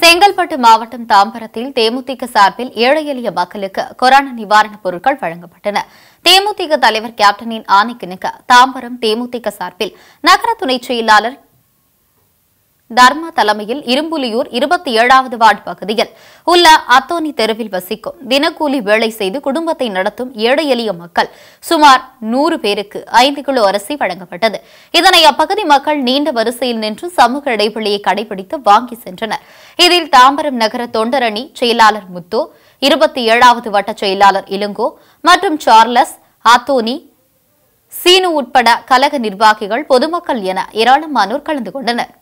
செங்கல்பட்டு மாவட்டம் தாம்பரத்தில் தேமுதிக சார்பில் ஏழை எளிய மக்களுக்கு கொரோனா நிவாரணப் பொருட்கள் வழங்கப்பட்டன தேமுதிக தலைவர் கேப்டனின் ஆணைக்கிணக்க தாம்பரம் தேமுதிக சார்பில் நகர துணைச் செயலாளர் தர்மா தலைமையில் இரும்புலியூர் இருபத்தி ஏழாவது வார்டு பகுதியில் உள்ள அத்தோனி தெருவில் வசிக்கும் தினக்கூலி வேலை செய்து குடும்பத்தை நடத்தும் ஏழை எளிய மக்கள் சுமார் நூறு பேருக்கு ஐந்து கிலோ அரிசி வழங்கப்பட்டது இதனை அப்பகுதி மக்கள் நீண்ட வரிசையில் நின்று சமூக இடைவெளியை கடைபிடித்து வாங்கி சென்றனர் இதில் தாம்பரம் நகர தொண்டரணி செயலாளர் முத்து இருபத்தி ஏழாவது வட்ட செயலாளர் இளங்கோ மற்றும் சார்லஸ் அத்தோனி சீனு உட்பட கழக நிர்வாகிகள் பொதுமக்கள் என ஏராளமானோர் கலந்து கொண்டனர்